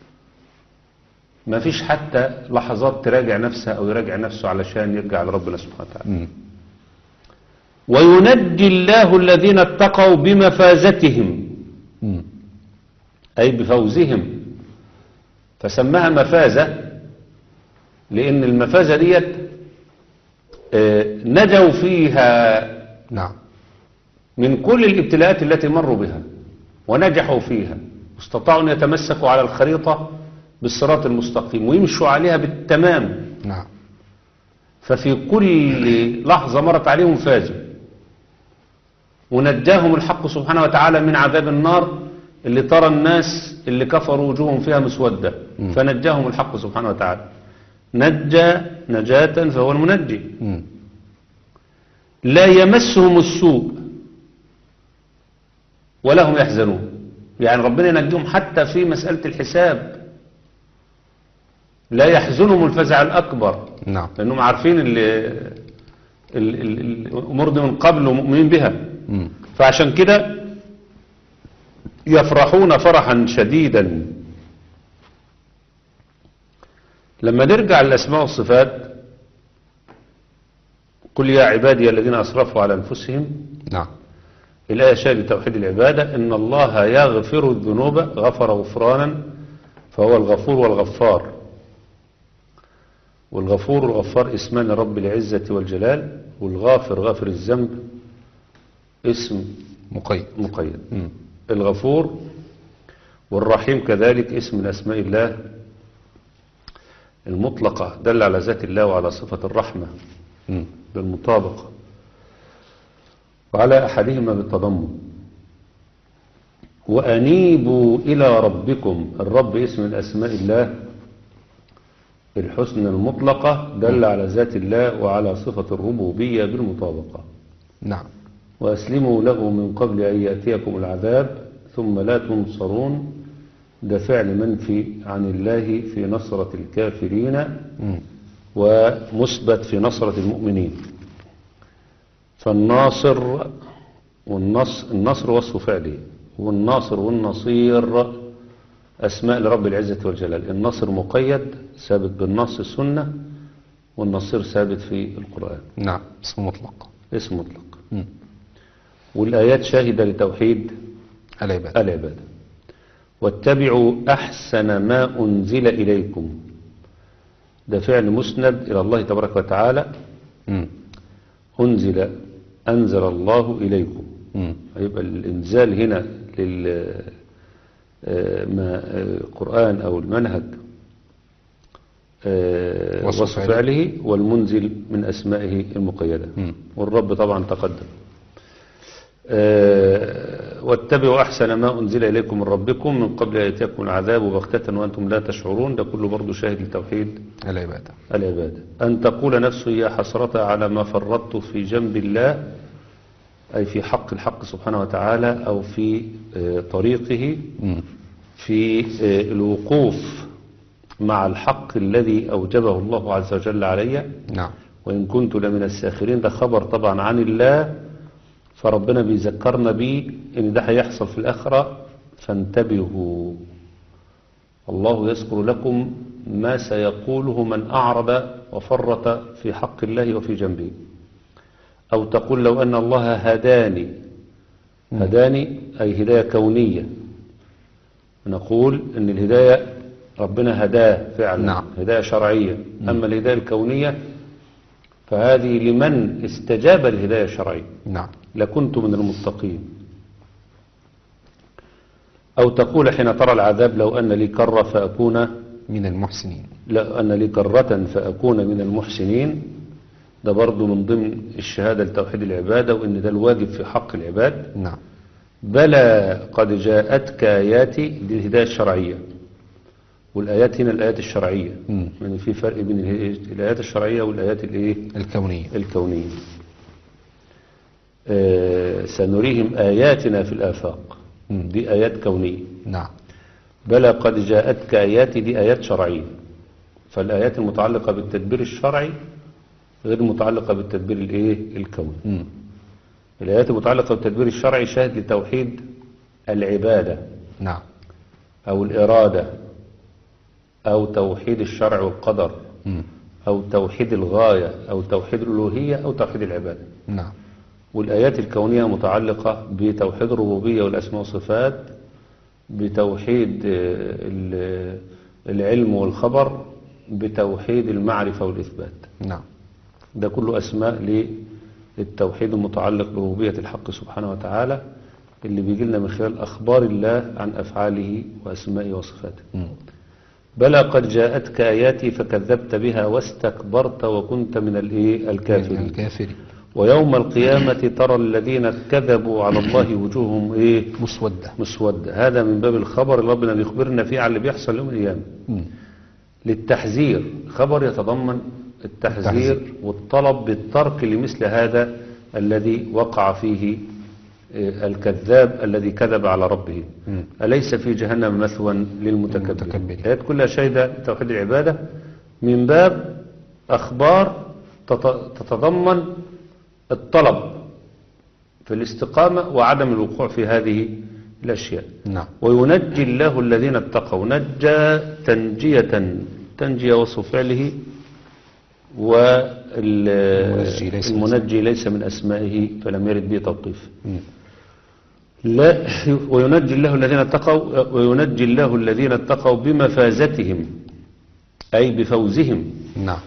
ما فيش حتى لحظات تراجع نفسها أو يراجع نفسه علشان يرجع لربنا سبحانه وتعالى مم. وينجي الله الذين اتقوا بمفازتهم مم. أي بفوزهم فسماها مفازة لأن المفازة ديت آه، نجوا فيها نعم من كل الابتلاءات التي مروا بها ونجحوا فيها واستطاعوا أن يتمسكوا على الخريطة بالصراط المستقيم ويمشوا عليها بالتمام نعم ففي كل لحظة مرت عليهم فازوا ونجاهم الحق سبحانه وتعالى من عذاب النار اللي ترى الناس اللي كفروا وجوههم فيها مسودة مم. فنجاهم الحق سبحانه وتعالى نجى نجاة فهو المنجي مم. لا يمسهم السوء ولا هم يحزنون يعني ربنا ينجيهم حتى في مسألة الحساب لا يحزنهم الفزع الأكبر نعم لأنهم عارفين اللي ال- ال- الأمور دي من قبل ومؤمنين بها مم. فعشان كده يفرحون فرحا شديدا لما نرجع للأسماء والصفات قل يا عبادي الذين أسرفوا على أنفسهم نعم الآية شاهد توحيد العبادة إن الله يغفر الذنوب غفر غفرانا فهو الغفور والغفار والغفور والغفار اسمان رب العزة والجلال والغافر غافر الذنب اسم مقيد مقيد مم. الغفور والرحيم كذلك اسم من أسماء الله المطلقة دل على ذات الله وعلى صفة الرحمة مم. بالمطابقة وعلى أحدهما بالتضمن وأنيبوا إلى ربكم الرب اسم من أسماء الله الحسن المطلقة دل على ذات الله وعلى صفة الربوبية بالمطابقة نعم وأسلموا له من قبل أن يأتيكم العذاب ثم لا تنصرون ده فعل منفي عن الله في نصرة الكافرين مم. ومثبت في نصرة المؤمنين فالناصر والنصر النصر وصف فعله والناصر والنصير أسماء لرب العزة والجلال النصر مقيد ثابت بالنص السنة والنصير ثابت في القرآن نعم اسم مطلق اسم مطلق مم. والآيات شاهدة لتوحيد العبادة العبادة واتبعوا أحسن ما أنزل إليكم ده فعل مسند إلى الله تبارك وتعالى مم. أنزل أنزل الله إليكم مم. هيبقى الإنزال هنا لل آه، ما آه، القرآن أو المنهج آه، وصف وصف فعله. فعله والمنزل من أسمائه المقيدة مم. والرب طبعا تقدم آه، واتبعوا أحسن ما أنزل إليكم من ربكم من قبل أن يأتيكم العذاب بغتة وأنتم لا تشعرون ده كله برضه شاهد لتوحيد العبادة العبادة أن تقول نفس يا حسرة على ما فرطت في جنب الله أي في حق الحق سبحانه وتعالى أو في آه، طريقه مم. في آه، الوقوف مع الحق الذي أوجبه الله عز وجل علي نعم وإن كنت لمن الساخرين ده خبر طبعا عن الله فربنا بيذكرنا بيه إن ده هيحصل في الآخرة فانتبهوا الله يذكر لكم ما سيقوله من أعرض وفرط في حق الله وفي جنبه أو تقول لو أن الله هداني هداني أي هداية كونية نقول أن الهداية ربنا هداه فعلا نعم. هداية شرعية أما الهداية الكونية فهذه لمن استجاب الهداية الشرعية نعم لكنت من المتقين أو تقول حين ترى العذاب لو أن لي كرة فأكون من المحسنين لو أن لي كرة فأكون من المحسنين ده برضو من ضمن الشهادة لتوحيد العبادة وإن ده الواجب في حق العباد نعم بلى قد جاءتك آياتي دي الهداية الشرعية والآيات هنا الآيات الشرعية مم. يعني في فرق بين اله- الآيات الشرعية والآيات الإيه الكونية الكونية آه، سنريهم آياتنا في الآفاق مم. دي آيات كونية نعم بلى قد جاءتك آياتي دي آيات شرعية فالآيات المتعلقة بالتدبير الشرعي غير المتعلقة بالتدبير الإيه الكوني مم. الآيات المتعلقة بالتدبير الشرعي شاهد لتوحيد العبادة نعم أو الإرادة أو توحيد الشرع والقدر مم. أو توحيد الغاية أو توحيد الألوهية أو توحيد العبادة نعم والآيات الكونية متعلقة بتوحيد الربوبية والأسماء والصفات بتوحيد آه، ال- العلم والخبر بتوحيد المعرفة والإثبات نعم ده كله أسماء للتوحيد المتعلق بربوبية الحق سبحانه وتعالى اللي بيجي لنا من خلال أخبار الله عن أفعاله وأسمائه وصفاته مم. بلى قد جاءتك آياتي فكذبت بها واستكبرت وكنت من الإيه من الكافرين الكافرين ويوم القيامة ترى الذين كذبوا على الله وجوههم إيه مسودة مسودة هذا من باب الخبر اللي ربنا بيخبرنا فيه على اللي بيحصل يوم القيامة مم. للتحذير خبر يتضمن التحذير التحذير. والطلب بالترك لمثل هذا الذي وقع فيه آه، الكذاب الذي كذب على ربه مم. أليس في جهنم مثوى للمتكبرين للمتكبرين. الآيات كلها شاهدة توحيد العبادة من باب أخبار تت- تتضمن الطلب في الاستقامة وعدم الوقوع في هذه الأشياء نعم وينجي الله الذين اتقوا نجى تنجية تنجية وصف فعله المنجي ليس من والمنجي ليس من أسمائه فلم يرد به توقيف مم. لا وينجي الله الذين اتقوا وينجي الله الذين اتقوا بمفازتهم أي بفوزهم نعم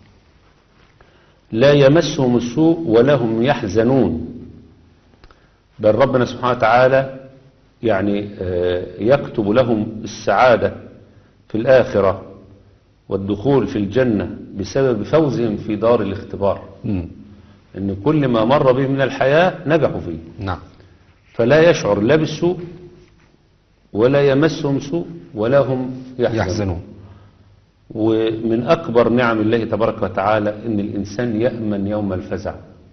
لا يمسهم السوء ولا هم يحزنون بل ربنا سبحانه وتعالى يعني آه، يكتب لهم السعادة في الآخرة والدخول في الجنة بسبب فوزهم في دار الاختبار مم. ان كل ما مر به من الحياة نجحوا فيه نعم فلا يشعر لا بالسوء ولا يمسهم سوء ولا هم يحزنون يحزنون ومن أكبر نعم الله تبارك وتعالى إن الإنسان يأمن يوم الفزع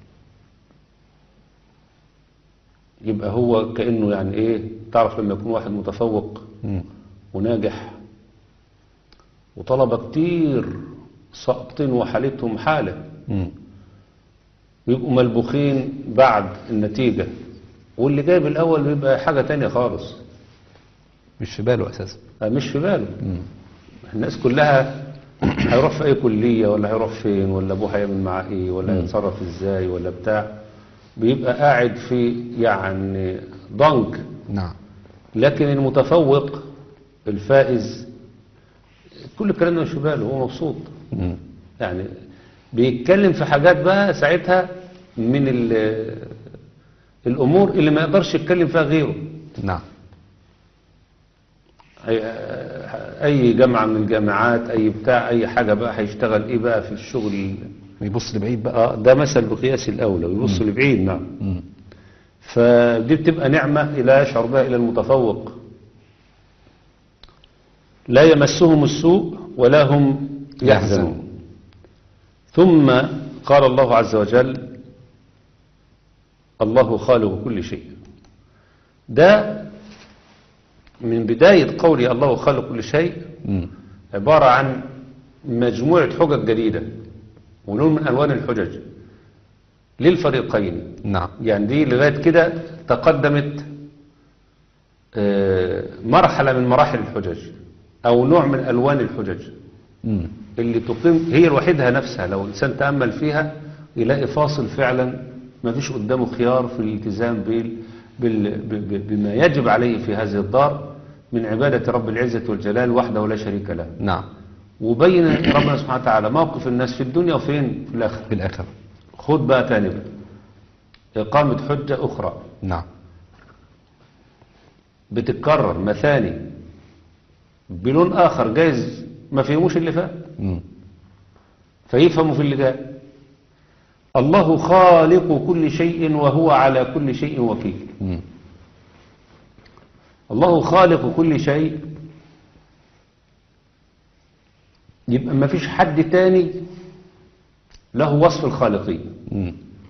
يبقى هو كأنه يعني إيه تعرف لما يكون واحد متفوق مم. وناجح وطلبة كتير ساقطين وحالتهم حالة مم. بيبقوا ملبوخين بعد النتيجة واللي جايب الأول بيبقى حاجة تانية خالص مش في باله أساسا مش في باله مم. الناس كلها هيروح في اي كلية ولا هيروح فين ولا ابوه هيعمل معاه ايه ولا هيتصرف ازاي ولا بتاع بيبقى قاعد في يعني ضنك نعم لكن المتفوق الفائز كل الكلام ده مش في باله هو مبسوط مم. يعني بيتكلم في حاجات بقى ساعتها من ال- الامور اللي ما يقدرش يتكلم فيها غيره نعم اي أي جامعة من الجامعات اي بتاع اي حاجة بقى هيشتغل ايه بقى في الشغل يبص لبعيد بقى اه ده مثل بقياس الاولى ويبص لبعيد نعم مم. فدي بتبقى نعمة لا يشعر بها إلى المتفوق لا يمسهم السوء ولا هم يحزنون ثم قال الله عز وجل الله خالق كل شيء ده من بداية قولي الله خالق كل شيء مم. عبارة عن مجموعة حجج جديدة ولون من ألوان الحجج للفريقين نعم يعني دي لغاية كده تقدمت آه، مرحلة من مراحل الحجج أو نوع من ألوان الحجج مم. اللي تقيم هي الوحيدها نفسها لو الإنسان تأمل فيها يلاقي فاصل فعلا ما فيش قدامه خيار في الالتزام بال بال ب- ب- بما يجب عليه في هذه الدار من عبادة رب العزة والجلال وحده ولا شريك له نعم وبين ربنا سبحانه وتعالى موقف الناس في الدنيا وفين في الآخرة في الآخر خد بقى تاني بقى إقامة حجة أخرى نعم بتتكرر مثاني بلون آخر جايز ما فيهموش اللي فات مم. فيفهموا في اللي جاي الله خالق كل شيء وهو على كل شيء وكيل مم. الله خالق كل شيء يبقى ما فيش حد تاني له وصف الخالقية مم.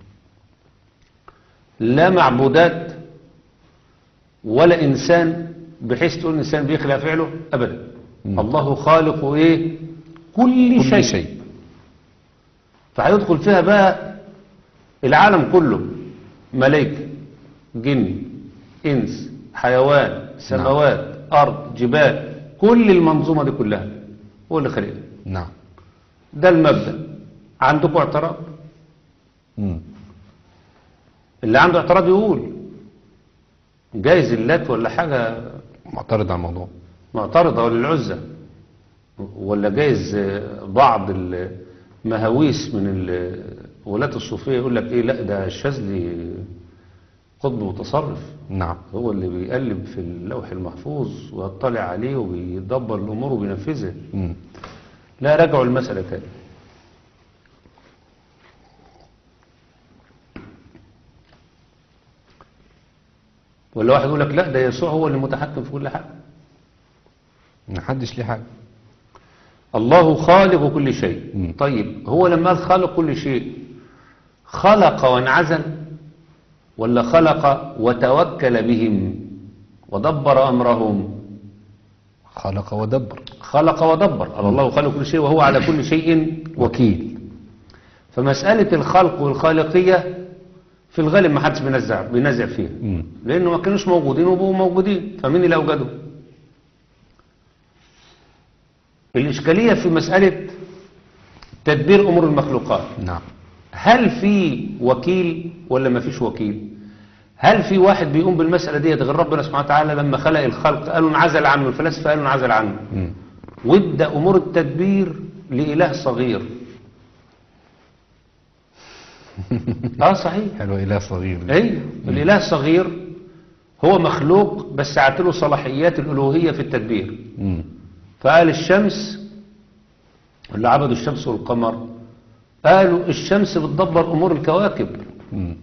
لا معبودات ولا إنسان بحيث تقول إنسان بيخلق فعله أبدا مم. الله خالق إيه كل, كل شيء, شيء فهيدخل فيها بقى العالم كله ملائكة جن إنس حيوان سماوات أرض جبال كل المنظومة دي كلها هو اللي خلقها نعم ده المبدأ عندكم اعتراض مم. اللي عنده اعتراض يقول جايز اللات ولا حاجة معترض على الموضوع معترضة ولا العزة ولا جايز بعض المهاويس من ال- ولاة الصوفية يقول لك ايه لا ده الشاذلي قطب متصرف نعم هو اللي بيقلب في اللوح المحفوظ ويطلع عليه وبيدبر الامور وبينفذها مم. لا راجعوا المسألة تاني ولا واحد يقول لك لا ده يسوع هو اللي متحكم في كل حاجة محدش ليه حاجة الله خالق كل شيء مم. طيب هو لما قال خالق كل شيء خلق وانعزل ولا خلق وتوكل بهم ودبر أمرهم خلق ودبر خلق ودبر قال الله خلق كل شيء وهو على كل شيء وكيل فمسألة الخلق والخالقية في الغالب ما حدش بينزع بينزع فيها مم. لانه ما كانوش موجودين وبقوا موجودين فمين اللي اوجدهم الاشكاليه في مساله تدبير امور المخلوقات نعم هل في وكيل ولا ما فيش وكيل هل في واحد بيقوم بالمسألة دي غير ربنا سبحانه وتعالى لما خلق الخلق قالوا انعزل عنه الفلاسفة قالوا انعزل عنه مم. وادى أمور التدبير لإله صغير اه صحيح حلو إله صغير اي الإله الصغير هو مخلوق بس عاتله صلاحيات الألوهية في التدبير مم. فقال الشمس اللي عبدوا الشمس والقمر قالوا الشمس بتدبر أمور الكواكب مم.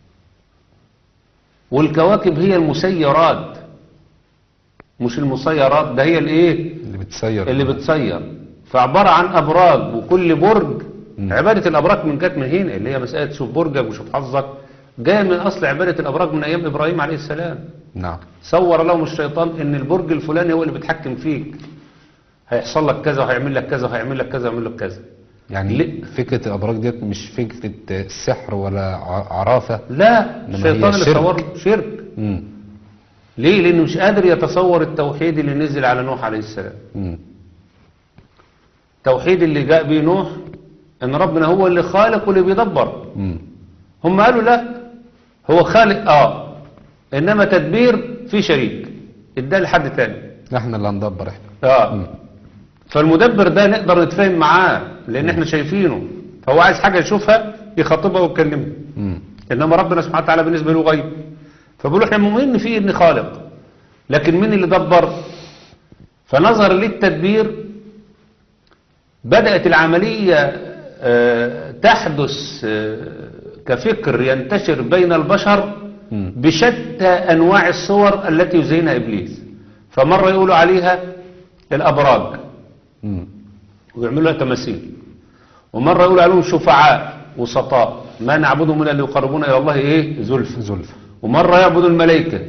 والكواكب هي المسيرات مش المسيرات ده هي الايه اللي بتسير اللي بتسير فعبارة عن أبراج وكل برج مم. عبادة الأبراج من جت من هنا اللي هي مسألة شوف برجك وشوف حظك جاية من أصل عبادة الأبراج من أيام إبراهيم عليه السلام نعم صور لهم الشيطان إن البرج الفلاني هو اللي بيتحكم فيك هيحصل لك كذا وهيعمل لك كذا وهيعمل لك كذا وهيعمل لك كذا يعني ليه؟ فكرة الأبراج ديت مش فكرة سحر ولا ع- عرافة لا إنما الشيطان هي اللي شرك. صور له شرك مم. ليه لأنه مش قادر يتصور التوحيد اللي نزل على نوح عليه السلام مم. التوحيد اللي جاء به نوح ان ربنا هو اللي خالق واللي بيدبر مم. هم قالوا لا هو خالق اه انما تدبير في شريك اداه لحد تاني احنا اللي هندبر احنا اه فالمدبر ده نقدر نتفاهم معاه لان احنا شايفينه فهو عايز حاجه يشوفها يخاطبها ويكلمها مم. انما ربنا سبحانه وتعالى بالنسبه له غيب فبيقولوا احنا مؤمنين فيه ان خالق لكن مين اللي دبر فنظرا للتدبير بدأت العملية آه، تحدث آه، كفكر ينتشر بين البشر مم. بشتى أنواع الصور التي يزينها إبليس فمرة يقولوا عليها الأبراج مم. ويعملوا لها تماثيل ومرة يقولوا عليهم شفعاء وسطاء ما نعبدهم إلا ليقربونا إلى الله إيه زلف زلفة ومرة يعبدوا الملائكة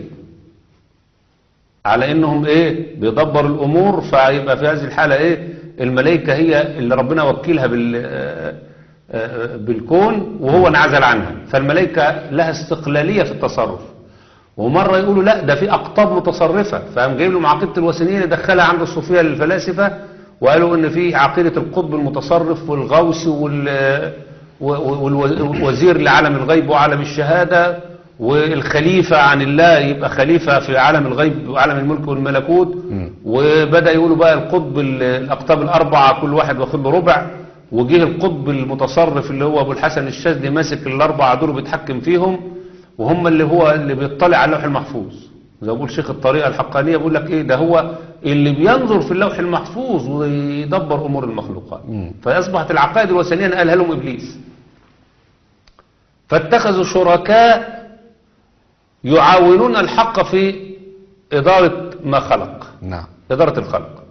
على انهم ايه بيدبروا الامور فيبقى في هذه الحالة ايه الملائكة هي اللي ربنا وكلها بال آه، آه، بالكون وهو انعزل عنها فالملائكة لها استقلالية في التصرف ومرة يقولوا لا ده في اقطاب متصرفة فقام جايب لهم عقيدة الوثنية اللي دخلها عند الصوفية للفلاسفة وقالوا ان في عقيدة القطب المتصرف والغوث وال والوزير لعالم الغيب وعالم الشهادة والخليفة عن الله يبقى خليفة في عالم الغيب وعالم الملك والملكوت مم. وبدأ يقولوا بقى القطب ال- الأقطاب الأربعة كل واحد واخد له ربع وجه القطب المتصرف اللي هو أبو الحسن الشاذلي ماسك الأربعة دول بيتحكم فيهم وهم اللي هو اللي بيطلع على اللوح المحفوظ زي ما بيقول شيخ الطريقة الحقانية بيقول لك إيه ده هو اللي بينظر في اللوح المحفوظ ويدبر أمور المخلوقات مم. فأصبحت العقائد الوثنية قالها لهم إبليس فاتخذوا شركاء يعاونون الحق في إدارة ما خلق نعم إدارة الخلق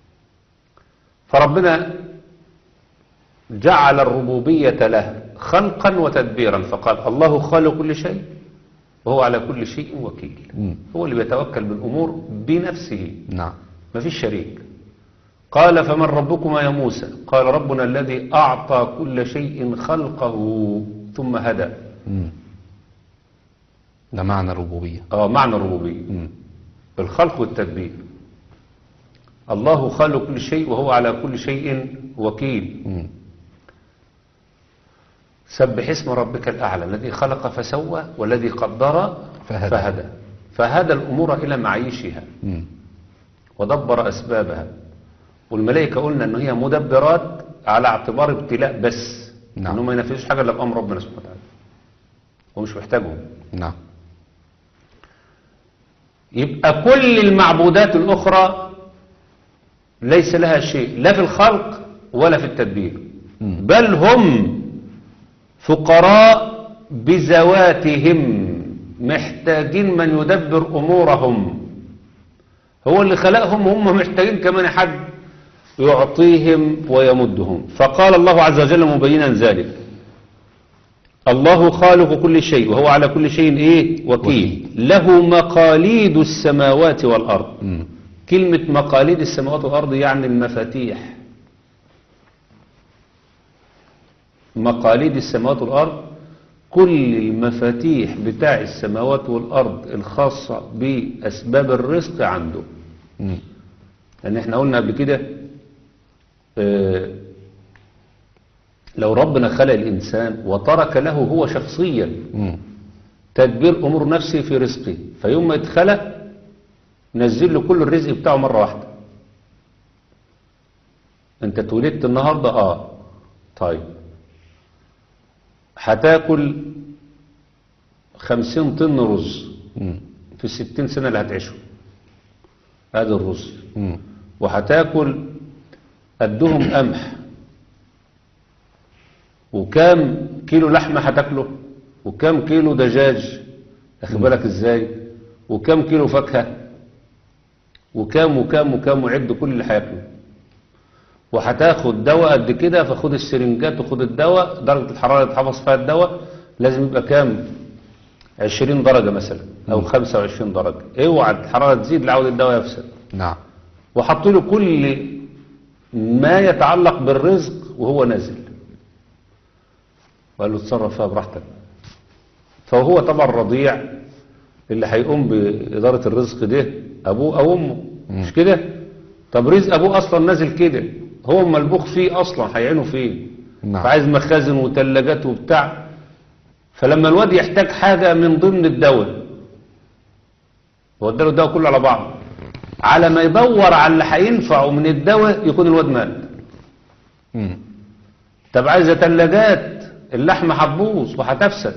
فربنا جعل الربوبية له خلقا وتدبيرا فقال الله خالق كل شيء وهو على كل شيء وكيل مم. هو اللي بيتوكل بالأمور بنفسه نعم ما فيش شريك قال فمن ربكما يا موسى قال ربنا الذي أعطى كل شيء خلقه ثم هدى مم. ده معنى الربوبية اه معنى الربوبية مم. الخلق والتدبير الله خالق كل شيء وهو على كل شيء وكيل مم. سبح اسم ربك الأعلى الذي خلق فسوى والذي قدر فهدى. فهدى فهدى الأمور إلى معيشها مم. ودبر أسبابها والملائكة قلنا أن هي مدبرات على اعتبار ابتلاء بس نعم. أنهم ما ينفذوش حاجة إلا بأمر ربنا سبحانه وتعالى ومش محتاجهم نعم يبقى كل المعبودات الأخرى ليس لها شيء لا في الخلق ولا في التدبير مم. بل هم فقراء بذواتهم محتاجين من يدبر أمورهم هو اللي خلقهم هم محتاجين كمان حد يعطيهم ويمدهم فقال الله عز وجل مبينا ذلك الله خالق كل شيء وهو على كل شيء ايه وكيل له مقاليد السماوات والأرض مم. كلمة مقاليد السماوات والأرض يعني المفاتيح مقاليد السماوات والأرض كل المفاتيح بتاع السماوات والأرض الخاصة بأسباب الرزق عنده مم. لأن احنا قلنا قبل كده آه، لو ربنا خلق الإنسان وترك له هو شخصيا مم. تدبير أمور نفسه في رزقه فيوم ما يتخلق نزل له كل الرزق بتاعه مرة واحدة انت اتولدت النهاردة اه طيب هتاكل خمسين طن رز مم. في الستين سنة اللي هتعيشهم هذا الرز مم. وهتاكل قدهم قمح وكام كيلو لحمة هتاكله وكام كيلو دجاج اخد بالك ازاي وكام كيلو فاكهة وكام وكام وكام وعد كل اللي هياكله وهتاخد دواء قد كده فخد السرنجات وخد الدواء درجة الحرارة اللي اتحفظ فيها الدواء لازم يبقى كام 20 درجة مثلا او 25 درجة اوعى الحرارة تزيد لعود الدواء يفسد نعم وحط له كل ما يتعلق بالرزق وهو نازل وقال له اتصرف فيها براحتك فهو طبعا رضيع اللي هيقوم بإدارة الرزق ده أبوه أو أمه مش كده طب رزق أبوه أصلا نازل كده هو ملبوخ فيه أصلا هيعينه فيه نعم. فعايز مخازن وثلاجات وبتاع فلما الواد يحتاج حاجة من ضمن الدواء هو اداله الدواء كله على بعض على ما يدور على اللي هينفعه من الدواء يكون الواد مات مم. طب عايزه ثلاجات اللحمه هتبوظ وهتفسد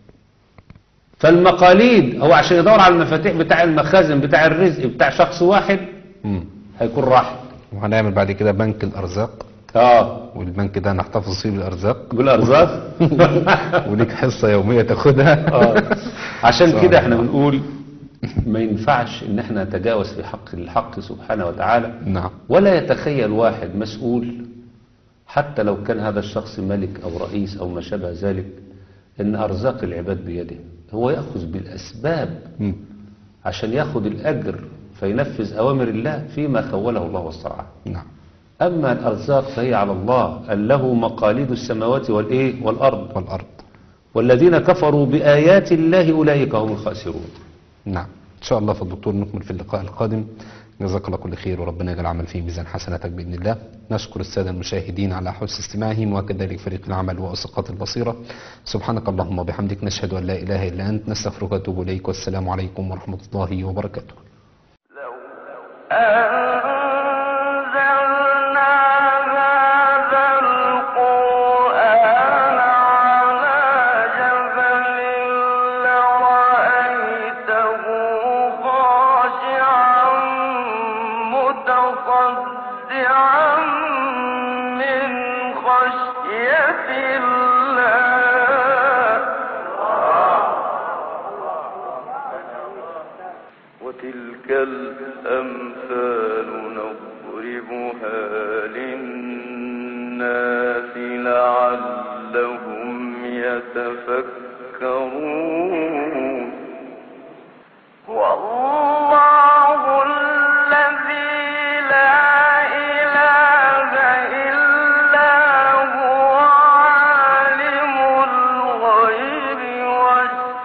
فالمقاليد هو عشان يدور على المفاتيح بتاع المخازن بتاع الرزق بتاع شخص واحد مم. هيكون راح وهنعمل بعد كده بنك الأرزاق اه والبنك ده نحتفظ فيه بالأرزاق بالارزاق وليك حصة يومية تاخدها اه عشان صح. كده احنا بنقول ما ينفعش ان احنا نتجاوز في حق الحق سبحانه وتعالى نعم ولا يتخيل واحد مسؤول حتى لو كان هذا الشخص ملك أو رئيس أو ما شابه ذلك إن أرزاق العباد بيده هو يأخذ بالأسباب مم. عشان يأخذ الأجر فينفذ أوامر الله فيما خوله الله واسترعاه نعم أما الأرزاق فهي على الله أن له مقاليد السماوات والإيه والأرض والأرض والذين كفروا بآيات الله أولئك هم الخاسرون نعم إن شاء الله فالدكتور نكمل في اللقاء القادم جزاك الله كل خير وربنا يجعل العمل في ميزان حسناتك بإذن الله نشكر السادة المشاهدين على حسن استماعهم وكذلك فريق العمل وأسقاط البصيرة سبحانك اللهم وبحمدك نشهد أن لا إله إلا أنت نستغفرك ونتوب إليك والسلام عليكم ورحمة الله وبركاته أنزلنا هذا القرآن على جبل لرأيته خاشعا متصدعا من خشية الله وتلك الأمثال نضربها للناس